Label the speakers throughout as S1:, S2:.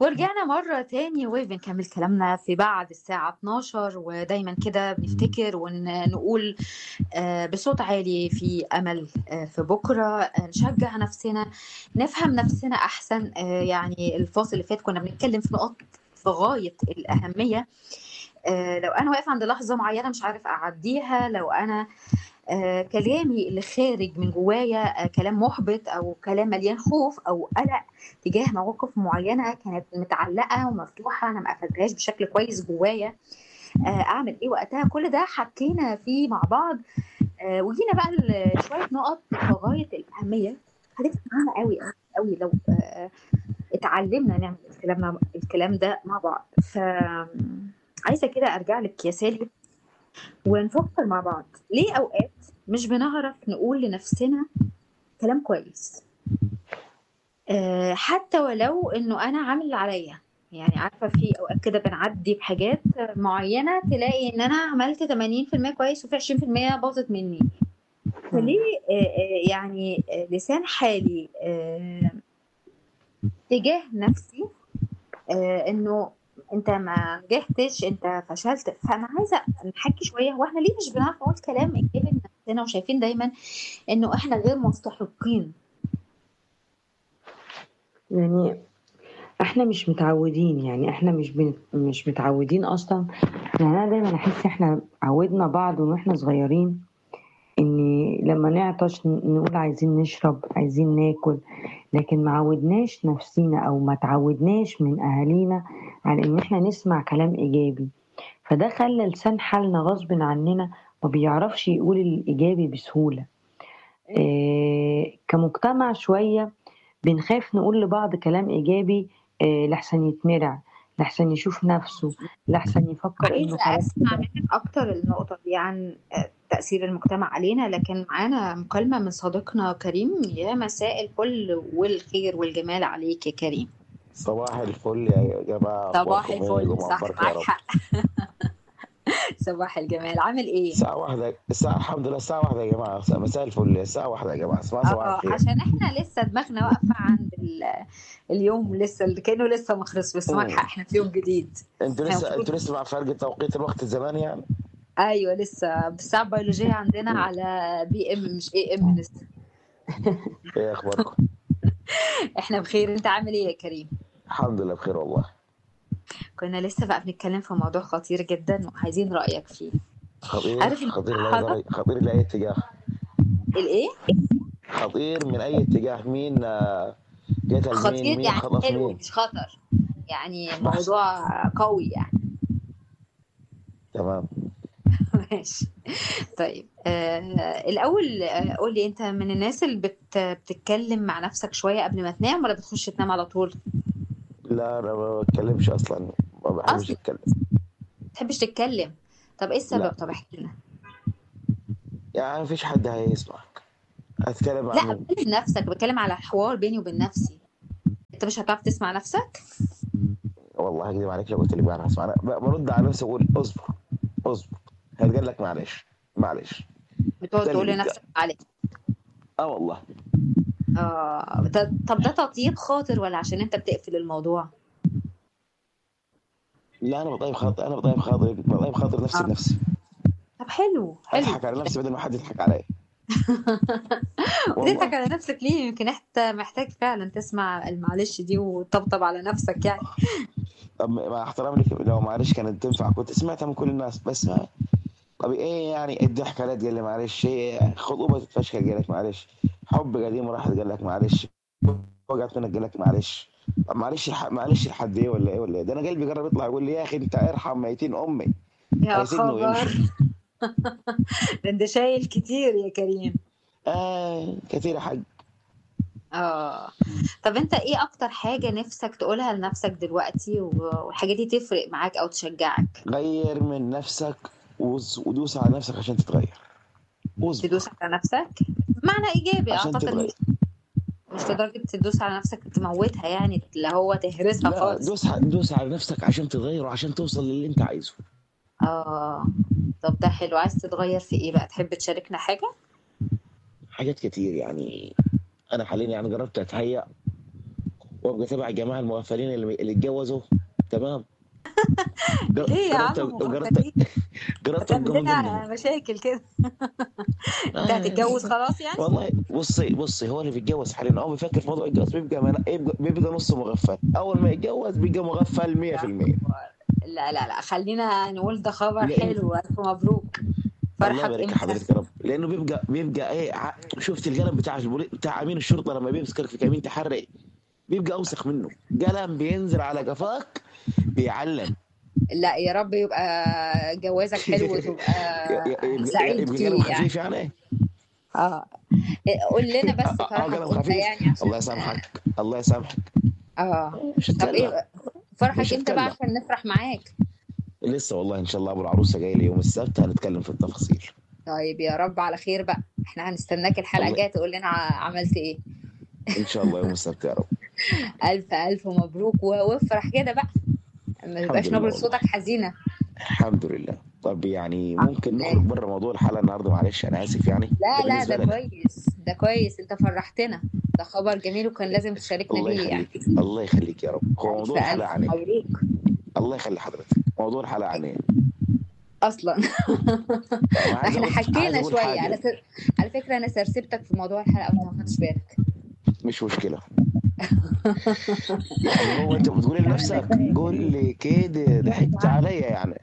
S1: ورجعنا مرة تاني وبنكمل كلامنا في بعد الساعة 12 ودايما كده بنفتكر ونقول آه، بصوت عالي في أمل آه، في بكرة آه، نشجع نفسنا نفهم نفسنا أحسن آه، يعني الفاصل اللي فات كنا بنتكلم في نقط في غاية الأهمية آه، لو أنا واقف عند لحظة معينة مش عارف أعديها لو أنا آه، كلامي اللي خارج من جوايا آه، كلام محبط او كلام مليان خوف او قلق تجاه مواقف معينه كانت متعلقه ومفتوحه انا ما قفلتهاش بشكل كويس جوايا آه، اعمل ايه وقتها كل ده حكينا فيه مع بعض آه، وجينا بقى لشويه نقط في غايه الاهميه هتفرق معانا قوي قوي قوي لو آه، اتعلمنا نعمل الكلام الكلام ده مع بعض ف عايزه كده ارجع لك يا سالي ونفكر مع بعض ليه اوقات مش بنعرف نقول لنفسنا كلام كويس آه، حتى ولو انه انا عامل اللي عليا يعني عارفه في اوقات كده بنعدي بحاجات معينه تلاقي ان انا عملت 80% كويس وفي 20% باظت مني فليه آه، آه، يعني آه، لسان حالي آه، تجاه نفسي آه، انه انت ما نجحتش انت فشلت فانا عايزه نحكي شويه هو احنا ليه مش بنعرف نقول كلام ايجابي لنفسنا وشايفين دايما انه احنا غير مستحقين
S2: يعني احنا مش متعودين يعني احنا مش بن... مش متعودين اصلا يعني انا دايما احس احنا عودنا بعض واحنا صغيرين ان لما نعطش ن- نقول عايزين نشرب عايزين ناكل لكن ما عودناش نفسينا او ما تعودناش من اهالينا على ان احنا نسمع كلام ايجابي فده خلى لسان حالنا غصب عننا ما بيعرفش يقول الايجابي بسهولة إيه كمجتمع شوية بنخاف نقول لبعض كلام ايجابي إيه لحسن يتمرع لحسن يشوف نفسه لحسن يفكر انه
S1: عايزه
S2: خلاص
S1: اسمع منك اكتر النقطه دي عن آه، تاثير المجتمع علينا لكن معانا مكالمه من صديقنا كريم يا مساء الفل والخير والجمال عليك يا كريم
S3: صباح الفل يا جماعة
S1: صباح
S3: أخباركم إيه؟
S1: الفل
S3: جمعة
S1: صح
S3: بركة يا
S1: معاك
S3: رب
S1: حق صباح الجمال عامل ايه
S3: الساعة واحدة الساعة الحمد لله الساعة واحدة يا جماعة مساء الفل الساعة واحدة يا جماعة اسمها صباح
S1: اه
S3: الخير
S1: عشان احنا لسه دماغنا واقفه عند ال- اليوم لسه اللي كانه لسه ما خلص بس معاك
S3: مم.
S1: حق احنا في يوم جديد
S3: انتوا
S1: احنا
S3: لسه
S1: المفروض
S3: انتوا لسه مع فرق توقيت الوقت الزمان يعني
S1: ايوه لسه بالساعه البيولوجيه عندنا
S3: مم.
S1: على بي ام مش اي ام لسه
S3: ايه اخباركم
S1: احنا بخير انت عامل ايه يا كريم
S3: الحمد لله بخير والله
S1: كنا لسه بقى بنتكلم في موضوع خطير جدا وعايزين رايك فيه
S3: خطير
S1: عارف ان
S3: خطير لأي
S1: حضرتك
S3: درجة خطير لأي اتجاه
S1: الايه
S3: خطير من أي اتجاه مين آه، قتل مين
S1: خطير
S3: مين
S1: يعني
S3: خطف
S1: حلو
S3: مين
S1: مش خطر يعني
S3: بحث
S1: موضوع قوي يعني
S3: تمام
S1: ماشي طيب آه الأول آه قول لي أنت من الناس اللي بت بتتكلم مع نفسك شوية قبل ما تنام ولا بتخش تنام على طول؟
S3: لا أنا ما بتكلمش أصلا ما بحبش
S1: أصلا
S3: أتكلم
S1: ما بتحبش تتكلم طب إيه السبب؟
S3: لا
S1: طب احكي لنا
S3: يعني مفيش حد هيسمعك أتكلم
S1: لا
S3: عن
S1: بتكلم نفسك بتكلم على حوار بيني وبين نفسي أنت مش هتعرف تسمع نفسك؟
S3: والله هكذب عليك لو قلت لي بقى اسمع انا ب- برد على نفسي واقول اصبر اصبر هتقول لك معلش معلش
S1: بتقعد
S3: ده
S1: تقول
S3: اللي
S1: لنفسك عليك
S3: اه والله
S1: آه ده- طب ده تطيب خاطر ولا عشان أنت بتقفل الموضوع؟
S3: لا انا بطيب خاطر انا بطيب خاطر بطيب خاطر نفسي
S1: آه
S3: بنفسي
S1: طب حلو حلو
S3: اضحك على نفسي بدل ما حد يضحك عليا
S1: بتضحك
S3: والله
S1: على نفسك ليه يمكن انت محتاج فعلا تسمع المعلش دي وتطبطب على نفسك يعني
S3: طب مع احترامي لك لو معلش كانت تنفع كنت سمعتها من كل الناس بس ما طب ايه يعني الضحك عليها تقول لي معلش ايه خطوبه تتفشكل قال لك معلش حب قديم راح قال لك معلش وقعت منك قال لك معلش طب معلش الح... معلش لحد ايه ولا ايه ولا ايه ده انا قلبي قرب يطلع يقول لي يا اخي انت ارحم ميتين امي
S1: يا
S3: هيسيبني
S1: خبر
S3: ويمشي
S1: ده انت شايل كتير يا كريم
S3: آه كثير حق
S1: اه طب انت ايه اكتر حاجة نفسك تقولها لنفسك دلوقتي و- والحاجة دي تفرق معاك او تشجعك
S3: غير من نفسك وز- ودوس على نفسك عشان تتغير واصبر
S1: تدوس على نفسك معنى ايجابي
S3: عشان
S1: اعتقد
S3: تتغير
S1: مش مش لدرجة تدوس على نفسك تموتها يعني اللي هو تهرسها
S3: لا
S1: خالص
S3: دوس ع- دوس على نفسك عشان تتغير وعشان توصل للي انت عايزه
S1: اه طب ده حلو عايز تتغير في ايه بقى تحب تشاركنا حاجة
S3: حاجات كتير يعني انا حاليا يعني جربت اتهيأ وابقى تبع الجماعه المغفلين اللي اللي اتجوزوا تمام
S1: ليه يا
S3: قربت
S1: عم
S3: قربت
S1: مغفلين
S3: قربت
S1: هتعمل
S3: ابقى من
S1: لنا
S3: ضمنهم
S1: مشاكل كده انت
S3: آه.
S1: هتتجوز خلاص يعني
S3: والله بصي بصي هو اللي بيتجوز حاليا اول ما بيفكر في موضوع الجواز بيبقى من... يبقى, بيبقى نص مغفل اول ما يتجوز بيبقى مغفل 100%
S1: لا لا لا خلينا نقول ده خبر
S3: لأن-
S1: حلو الف مبروك
S3: الله
S1: فرحك
S3: يبارك
S1: امتى
S3: حضرتك يا رب لانه بيبقى بيبقى ايه ع- شفت القلم بتاع البولي... بتاع امين الشرطه لما بيمسكك في كمين تحري بيبقى اوسخ منه قلم بينزل على قفاك بيعلم
S1: لا يا رب يبقى جوازك حلو وتبقى
S3: يبقى
S1: سعيد
S3: يبقى
S1: فيه
S3: قلم
S1: يعني
S3: خفيف يعني
S1: اه قول لنا بس
S3: اه
S1: فرحك
S3: قلم
S1: امتى
S3: خفيف
S1: يعني عشان
S3: الله يسامحك الله يسامحك
S1: اه
S3: مش
S1: طب
S3: هتكلم
S1: ايه فرحك
S3: مش
S1: امتى بقى
S3: هتكلم
S1: عشان نفرح معاك
S3: لسه والله ان شاء الله ابو العروسه جاي لي يوم السبت هنتكلم في التفاصيل
S1: طيب يا رب على خير بقى احنا هنستناك الحلقه
S3: الله
S1: الجايه تقول لنا ع- عملت ايه
S3: ان شاء الله يوم السبت يا رب
S1: الف الف مبروك و- وافرح كده بقى ما
S3: الحمد
S1: تبقاش
S3: لله
S1: نبرة
S3: والله
S1: صوتك حزينه
S3: الحمد لله طب يعني
S1: الحمد
S3: ممكن
S1: لله
S3: نخرج بره موضوع الحلقه النهارده معلش انا اسف يعني
S1: لا
S3: ده
S1: لا
S3: بالنسبه
S1: ده
S3: لنا
S1: كويس ده كويس انت فرحتنا ده خبر جميل وكان لازم تشاركنا
S3: الله
S1: بيه يعني
S3: يخليك الله يخليك يا رب هو
S1: الف
S3: موضوع الحلقه
S1: الف
S3: عن ايه
S1: مبروك
S3: الله يخلي حضرتك موضوع الحلقه عن ايه
S1: اصلا
S3: انا عايز
S1: احنا
S3: اقول عايز
S1: حكينا
S3: اقول
S1: شويه على
S3: حاجه
S1: سر... على فكره انا سرسبتك في موضوع الحلقه وانت ما خدتش بالك
S3: مش مشكله يعني هو انت بتقولي لنفسك قول لي كده ضحكت عليا يعني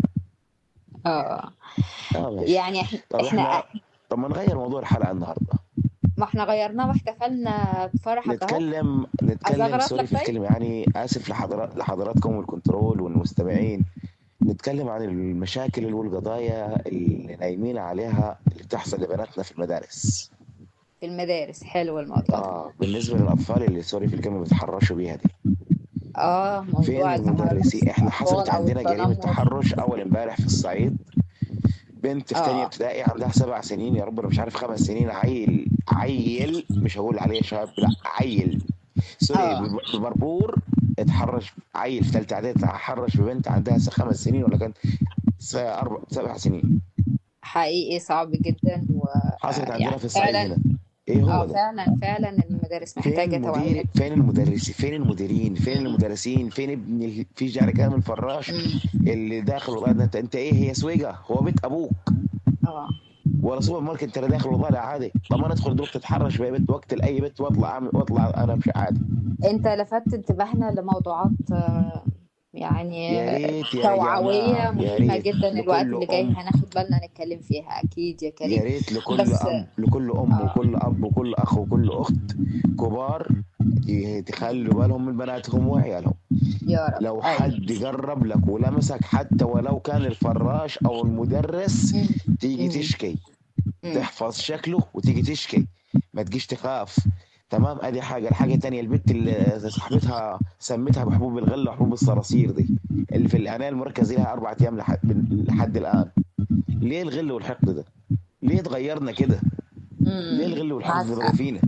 S1: اه
S3: اه ماشي
S1: يعني احنا
S3: طب
S1: احنا
S3: احنا طب ما نغير موضوع الحلقه النهارده
S1: ما احنا غيرناه واحتفلنا بفرحك اهو
S3: نتكلم نتكلم
S1: ازغرط
S3: سوري
S1: لك
S3: في
S1: طيب
S3: الكلمه يعني اسف لحضرات لحضراتكم والكنترول والمستمعين نتكلم عن المشاكل والقضايا اللي نايمين عليها اللي بتحصل لبناتنا في المدارس
S1: في المدارس حلو الموضوع ده
S3: اه بالنسبه للاطفال اللي سوري في الكلمه بيتحرشوا بيها دي
S1: اه
S3: فين
S1: موضوع تحرش
S3: المدرسين احنا
S1: الاطفال
S3: حصلت
S1: او
S3: عندنا جريمه
S1: التنمر
S3: تحرش اول امبارح في الصعيد بنت في تانية
S1: اه
S3: ابتدائي عندها سبع سنين يا رب انا مش عارف خمس سنين عيل عيل مش هقول عليه شاب لا عيل سوري
S1: اه
S3: بب- ببربور اتحرش عيل في ثالثه اعدادي اتحرش ببنت عندها س- خمس سنين ولا كان س- اربع سبع سنين
S1: حقيقي صعب جدا
S3: حصلت عندنا
S1: ويعني
S3: في الصعيد
S1: فعلا
S3: هنا ايه هو
S1: اه
S3: ده
S1: فعلا فعلا المدارس
S3: فين
S1: محتاجة
S3: المدير
S1: توعية
S3: فين المدرس فين المديرين فين المدرسين فين ابن ال... في يعني كامل فراش
S1: مم.
S3: اللي داخل والله ده انت انت ايه هي سويقه هو بيت ابوك
S1: اه
S3: ولا سوبر ماركت انت اللي داخل والله لا عادي طب ما انا ادخل دلوقتي اتحرش بأي بيت وقت لاي بيت واطلع اعمل واطلع انا مش عادي
S1: انت لفتت انتباهنا لموضوعات آه، يعني
S3: يا ريت يا
S1: توعوية
S3: جماعه يا
S1: مهمة
S3: ريت
S1: جدا الوقت
S3: لكل
S1: اللي جاي
S3: ام
S1: هناخد بالنا نتكلم فيها أكيد يا
S3: يا
S1: كريم
S3: ريت لكل
S1: بس
S3: اب لكل ام
S1: آه
S3: وكل اب وكل اخ وكل اخت كبار ي- تخلوا بالهم من بناتهم وعيالهم
S1: يا رب
S3: لو
S1: أيوه
S3: حد قرب لك ولمسك حتى ولو كان الفراش او المدرس
S1: مم.
S3: تيجي
S1: مم.
S3: تشكي
S1: مم.
S3: تحفظ شكله وتيجي تشكي ما تجيش تخاف تمام ادي حاجه الحاجه التانيه البت اللي صاحبتها سمتها بحبوب الغله وحبوب الصراصير دي اللي في العنايه المركزي لها اربع ايام لحد, لحد الان ليه الغل والحقد ده ليه اتغيرنا كده ليه
S1: مم.
S3: الغل والحقد
S1: معك
S3: بيضربوا
S1: حق
S3: فينا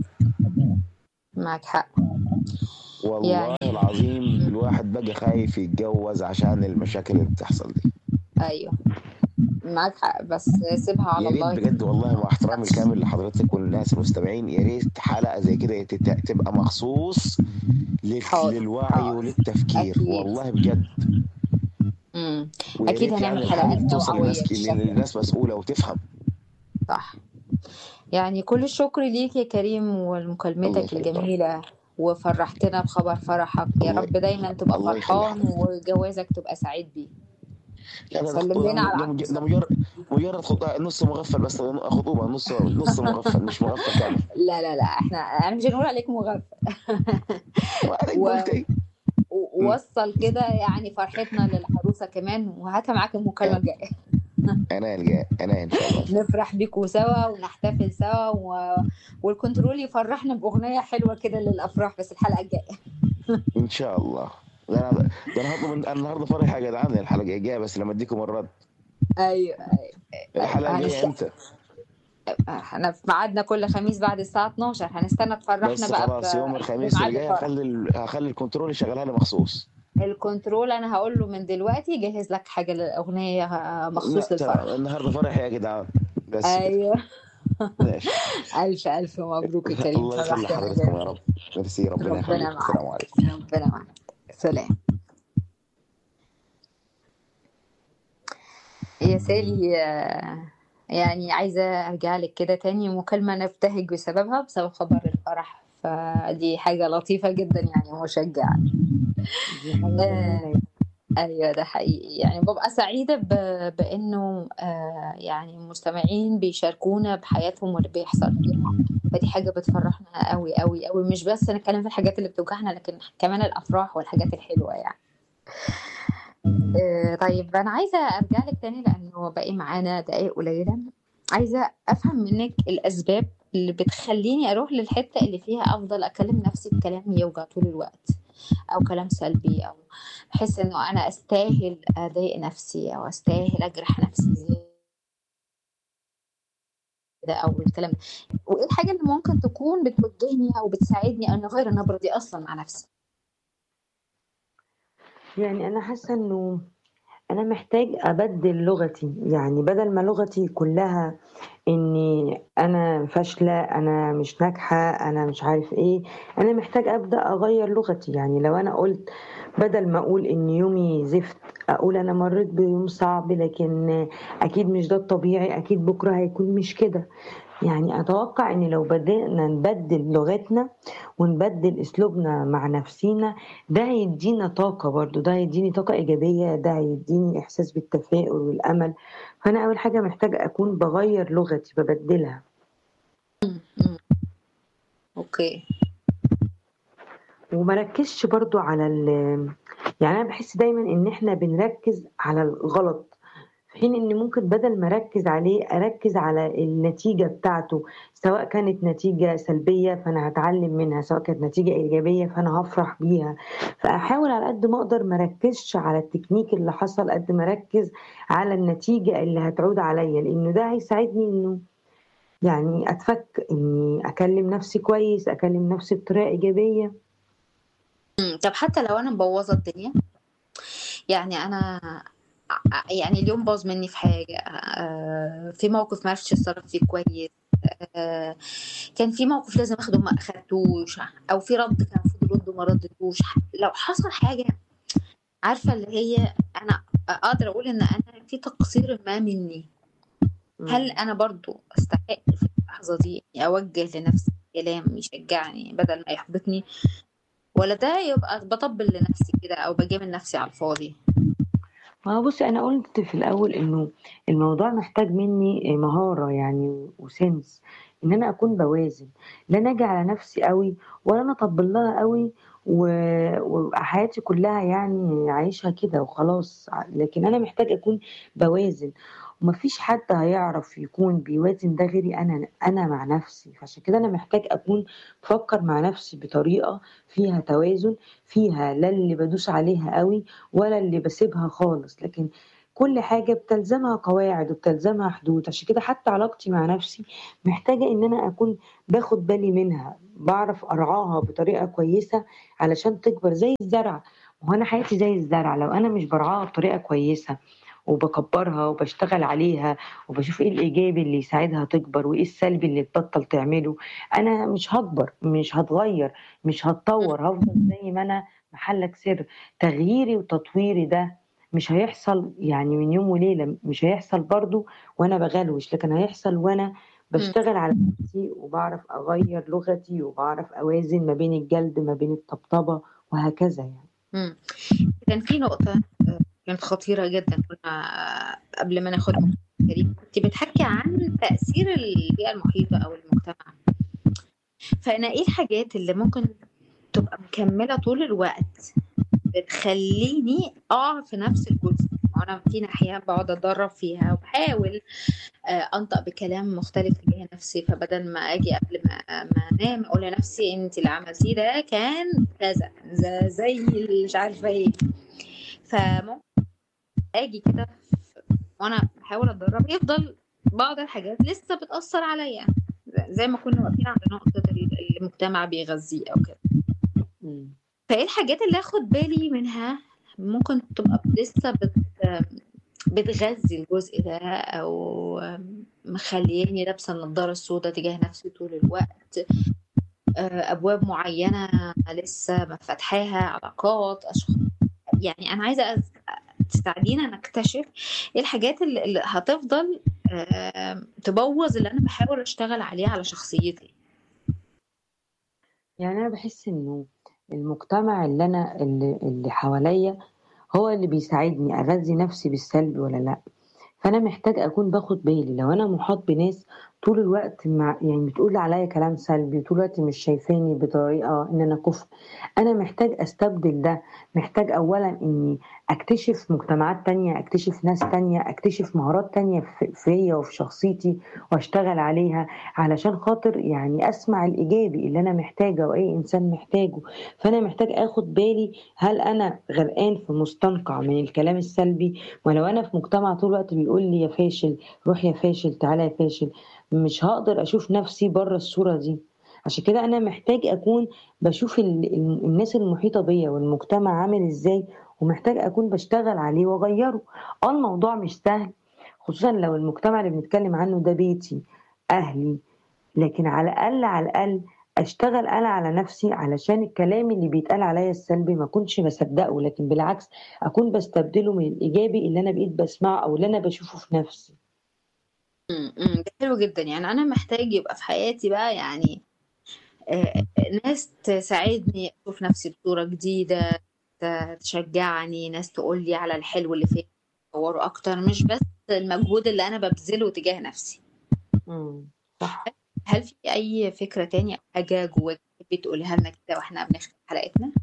S1: معك حق
S3: والله
S1: يعني
S3: العظيم
S1: مم.
S3: الواحد بقى خايف يتجوز عشان المشاكل اللي بتحصل دي
S1: أيوه معك حق بس سيبها على
S3: يا ريت
S1: الله
S3: بجد والله مع احترامي الكامل لحضرتك والناس المستمعين يا ريت حلقه زي كده تت- تبقى مخصوص لل-
S1: حاضر
S3: للوعي
S1: حاضر
S3: وللتفكير
S1: أكيد
S3: والله بجد
S1: مم.
S3: ويا
S1: أكيد
S3: ريت يعني
S1: هنعمل
S3: الحاجه
S1: حلقات
S3: دي توصل
S1: توعوية
S3: للناس
S1: بالشكل ده
S3: للناس مسؤوله وتفهم
S1: صح يعني كل الشكر ليك يا كريم
S3: الله
S1: ولمكالمتك
S3: يخليك
S1: الجميلة وفرحتنا بخبر فرحك يا
S3: الله
S1: رب دايما تبقى
S3: الله يخلي
S1: فرحان
S3: حضرتك
S1: وجوازك تبقى سعيد بيه
S3: لا ده
S1: سلم
S3: الخطوبه
S1: لنا على
S3: ده مج- ده
S1: العروسة
S3: مجرد مجرد خطوبه نص مغفل بس خطوبه نص نص مغفل مش مغفل كامل
S1: لا لا لا احنا احنا مش هنقول عليك مغفل
S3: وبعدين
S1: و...
S3: قلت ايه مم.
S1: ووصل كده يعني فرحتنا للعروسة كمان وهاتها معاك المكالمة الجاية
S3: انا الجاي انا ان شاء الله
S1: نفرح بيكوا سوا ونحتفل سوا و... والكنترول يفرحنا بأغنية حلوة كده للأفراح بس الحلقة الجاية
S3: ان شاء الله ده انا ده انا هطلب من- انا النهارده فرح يا جدعان الحلقه الجايه بس لما اديكم الرد
S1: ايوه ايوه
S3: الحلقه
S1: ايوه
S3: الجايه
S1: هنست...
S3: امتى
S1: احنا في ميعادنا كل خميس بعد الساعة 12 هنستنى تفرحنا
S3: بس
S1: بقى
S3: خلاص يوم
S1: ب...
S3: الخميس
S1: بميعاد
S3: اللي جاي
S1: الفرح
S3: هخلي ال- هخلي الكنترول يشغلها لي مخصوص
S1: الكنترول انا هقول له من دلوقتي جهز لك حاجة للأغنية
S3: لا
S1: مخصوص للفرح
S3: ترى النهارده فرح يا جدعان بس كده
S1: ايوه
S3: ماشي
S1: ألف ألف مبروك يا كريم
S3: الله يخلي
S1: فرحتنا
S3: حضرتك يا
S1: جدا
S3: رب ميرسي ربنا
S1: ربنا
S3: يخليك
S1: معاك
S3: السلام عليكم
S1: ربنا معاك سلام يا سالي آه، يعني عايزة أرجع لك كده تاني مكالمة نبتهج بسببها بسبب خبر الفرح فدي حاجة لطيفة جدا يعني مشجعة
S2: دي حاجة
S1: آه،
S2: جميلة
S1: ايوه ده حقيقي يعني ببقى سعيده ب... بانه آه يعني المستمعين بيشاركونا بحياتهم واللي بيحصل فيها فدي حاجه بتفرحنا قوي قوي قوي مش بس نتكلم في الحاجات اللي بتوجعنا لكن كمان الافراح والحاجات الحلوه يعني آه طيب انا عايزه ارجع لك تاني لانه باقي معانا دقايق قليله عايزه افهم منك الاسباب اللي بتخليني اروح للحته اللي فيها افضل اكلم نفسي بكلام يوجع طول الوقت او كلام سلبي او احس انه انا استاهل اضايق نفسي او استاهل اجرح نفسي زياده او الكلام ده. وايه الحاجه اللي ممكن تكون بتوجهني او بتساعدني ان اغير النبره دي اصلا مع نفسي
S2: يعني أنا حاسة إنه أنا محتاج أبدل لغتي يعني بدل ما لغتي كلها إني أنا فاشلة أنا مش ناجحة أنا مش عارف إيه أنا محتاج أبدأ أغير لغتي يعني لو أنا قلت بدل ما أقول إن يومي زفت أقول أنا مريت بيوم صعب لكن أكيد مش ده الطبيعي أكيد بكرة هيكون مش كده يعني أتوقع إن لو بدأنا نبدل لغتنا ونبدل أسلوبنا مع نفسينا ده هيدينا طاقة برضو ده هيديني طاقة إيجابية ده هيديني إحساس بالتفاؤل والأمل فأنا أول حاجة محتاجة أكون بغير لغتي ببدلها
S1: مم. اوكي
S2: ومركزش برضو على ال يعني أنا بحس دايما إن إحنا بنركز على الغلط في حين إن ممكن بدل ما أركز عليه أركز على النتيجة بتاعته سواء كانت نتيجة سلبية فأنا هتعلم منها سواء كانت نتيجة إيجابية فأنا هفرح بيها فأحاول على قد ما أقدر مركزش على التكنيك اللي حصل قد ما أركز على النتيجة اللي هتعود عليا لأنه ده هيساعدني إنه يعني أتفك إني أكلم نفسي كويس أكلم نفسي بطريقة إيجابية
S1: مم. طب حتى لو انا مبوظه الدنيا يعني انا ع- يعني اليوم باظ مني في حاجه آه، في موقف ما عرفتش اتصرف فيه كويس آه، كان في موقف لازم اخده ما اخدتوش او في رد كان المفروض ارده ما ردتوش لو حصل حاجه عارفه اللي هي انا اقدر اقول ان انا في تقصير ما مني هل
S2: مم.
S1: انا برضو استحق في اللحظه دي إني اوجه لنفسي كلام يشجعني بدل ما يحبطني ولا ده يبقى بطبل لنفسي كده او بجامل نفسي على الفاضي
S2: ما هو بصي انا قلت في الاول انه الموضوع محتاج مني مهاره يعني وسنس ان انا اكون بوازن لا انا اجي على نفسي قوي ولا انا اطبل لها قوي و- وابقى حياتي كلها يعني عايشها كده وخلاص لكن انا محتاج اكون بوازن ومفيش حد هيعرف يكون بيوازن ده غيري انا انا مع نفسي فعشان كده انا محتاج اكون بفكر مع نفسي بطريقه فيها توازن فيها لا اللي بدوس عليها قوي ولا اللي بسيبها خالص لكن كل حاجة بتلزمها قواعد وبتلزمها حدود عشان كده حتى علاقتي مع نفسي محتاجة ان انا اكون باخد بالي منها بعرف ارعاها بطريقة كويسة علشان تكبر زي الزرع وهو انا حياتي زي الزرع لو انا مش برعاها بطريقة كويسة وبكبرها وبشتغل عليها وبشوف ايه الايجابي اللي يساعدها تكبر وايه السلبي اللي تبطل تعمله انا مش هكبر مش هتغير مش هتطور هفضل زي ما انا محلك سر تغييري وتطويري ده مش هيحصل يعني من يوم وليلة مش هيحصل برضو وانا بغلوش لكن هيحصل وانا
S1: مم.
S2: بشتغل على نفسي وبعرف اغير لغتي وبعرف اوازن ما بين الجلد ما بين الطبطبة وهكذا يعني
S1: مم. كان في نقطة آه، كانت خطيرة جدا كنا آه، قبل ما ناخد مكالمة كريم كنت بتحكي عن تأثير البيئة المحيطة أو المجتمع فأنا إيه الحاجات اللي ممكن تبقى مكملة طول الوقت بتخليني أقع في نفس الجزء وأنا في ناحية بقعد أتدرب فيها وبحاول آه، أنطق بكلام مختلف تجاه نفسي فبدل ما أجي قبل ما ما أنام أقول لنفسي أنت اللي عملتيه ده كان كذا ز- زي اللي مش عارفة إيه فممكن أجي كده ف- وأنا بحاول أتدرب يفضل بعض الحاجات لسه بتأثر عليا زي ما كنا واقفين عند نقطة ال- المجتمع بيغذيه أو كده
S2: مم.
S1: فايه الحاجات اللي اخد بالي منها ممكن تبقى لسه بت... بتغذي الجزء ده أو مخلياني لابسة النضارة السوداء تجاه نفسي طول الوقت آه، أبواب معينة لسه فاتحاها علاقات أشخاص يعني أنا عايزة أز- تساعدينا نكتشف إيه الحاجات اللي اللي هتفضل آه، تبوظ اللي أنا بحاول أشتغل عليه على شخصيتي
S2: يعني أنا باحس إنه المجتمع اللي أنا اللي اللي حواليّا هو اللي بيساعدني أغذّي نفسي بالسلب والّا لأ، فأنا محتاج أكون باخد بالي لو أنا مُحاط بناس طول الوقت مع يعني بتقول عليّا كلام سلبي وطول الوقت مش شايفاني بطريقة إن أنا كُفء، أنا محتاج أستبدل ده، محتاج أولًا إني أكتشف مجتمعات تانية، أكتشف ناس تانية، أكتشف مهارات تانية ف فيّا وفي شخصيتي وأشتغل عليها علشان خاطر يعني أسمع الإيجابي اللي أنا محتاجة وأي إنسان محتاجه، فأنا محتاج آخد بالي هل أنا غرقان في مستنقع من الكلام السلبي ولو أنا في مجتمع طول الوقت بيقول لي يا فاشل، روح يا فاشل، تعالَ يا فاشل، مش هاقدر أشوف نفسي برّه الصورة دي، عشان كده أنا محتاج أكون باشوف ال ال الناس المحيطة بيّا والمجتمع عامل إزاي ومحتاج أكون باشتغل عليه وأغيّره، آه الموضوع مش سهل خصوصًا لو المجتمع اللي بنتكلم عنه ده بيتي، أهلي، لكن على الأقل، على الأقل أشتغل أنا على نفسي علشان الكلام اللي بيتقال عليّا السلبي ما أكونش باصدّقه، لكن بالعكس أكون باستبدله من الإيجابي اللي أنا بقيت باسمعه أو اللي أنا باشوفه في نفسي.
S1: إمم، إمم، ده حلو جدًا، يعني أنا محتاج يبقى في حياتي بقى يعني آآ ناس تساعدني أشوف نفسي بصورة جديدة، ت تشجعني، ناس تقول لي على الحلو اللي فيّا أطوّره أكتر، مش بس المجهود اللي أنا بابذله تجاه نفسي.
S2: إمم، صح.
S1: هل في أي فكرة تاني أو حاجة جواكِ تحبي تقوليها لنا كده وإحنا بنختم حلقتنا؟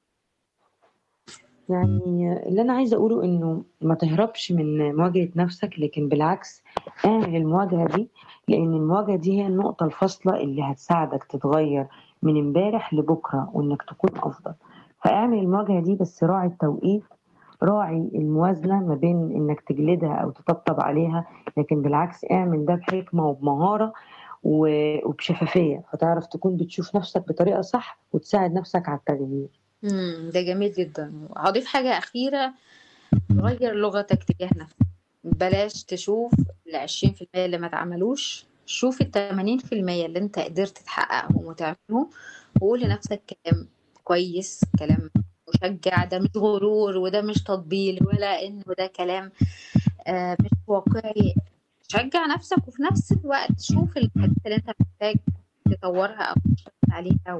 S2: يعني اللي أنا عايزة أقوله إنه ما تهربش من مواجهة نفسك، لكن بالعكس اعمل المواجهة دي، لإن المواجهة دي هي النقطة الفاصلة اللي هتساعدك تتغيّر من امبارح لبُكرة وإنك تكون أفضل، فاعمل المواجهة دي بس راعي التوقيت، راعي الموازنة ما بين إنك تجلدها أو تطبطب عليها، لكن بالعكس اعمل ده بحكمة وبمهارة و وبشفافية، فتعرف تكون بتشوف نفسك بطريقة صح وتساعد نفسك على التغيير.
S1: إمم، ده جميل جدًا، وهاضيف حاجة أخيرة، غيّر لغتك تجاه نفسك، بلاش تشوف ال20% اللي ما اتعملوش، شوف ال80% اللي أنت قدرت تحققهم وتعملهم، وقُل لنفسك كلام كويس، كلام مشجّع، ده مش غرور وده مش تطبيل ولا إنه ده كلام آآ مش واقعي، شجّع نفسك وفي نفس الوقت شوف الحاجات اللي أنت محتاج تطوّرها أو تشتغل عليها و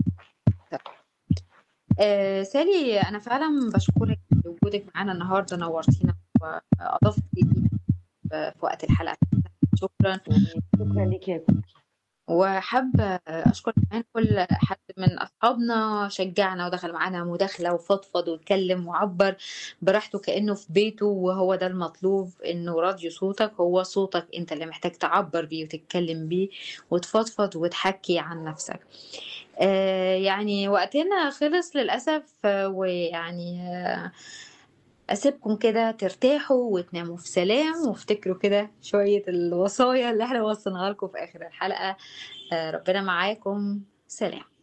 S1: آآ سالي أنا فعلًا باشكرِك لوجودِك معانا النهارده، نورتينا وأضفتِ لينا في في وقت الحلقة شكرًا.
S2: شكرًا ليكِ يا كوكي.
S1: وحابة أشكر كمان كل حد من أصحابنا شجّعنا ودخل معانا مداخلة وفضفض واتكلم وعبّر براحته كإنه في بيته، وهو ده المطلوب، إنه راديو صوتك هو صوتك أنت اللي محتاج تعبّر بيه وتتكلم بيه وتفضفض وتحكي عن نفسك. آآ يعني وقتنا خلص للأسف ويعني أسيبكم كده ترتاحوا وتناموا في سلام، وافتكروا كده شوية الوصايا اللي إحنا وصّيناها لكم في آخر الحلقة، آآ ربنا معاكم، سلام.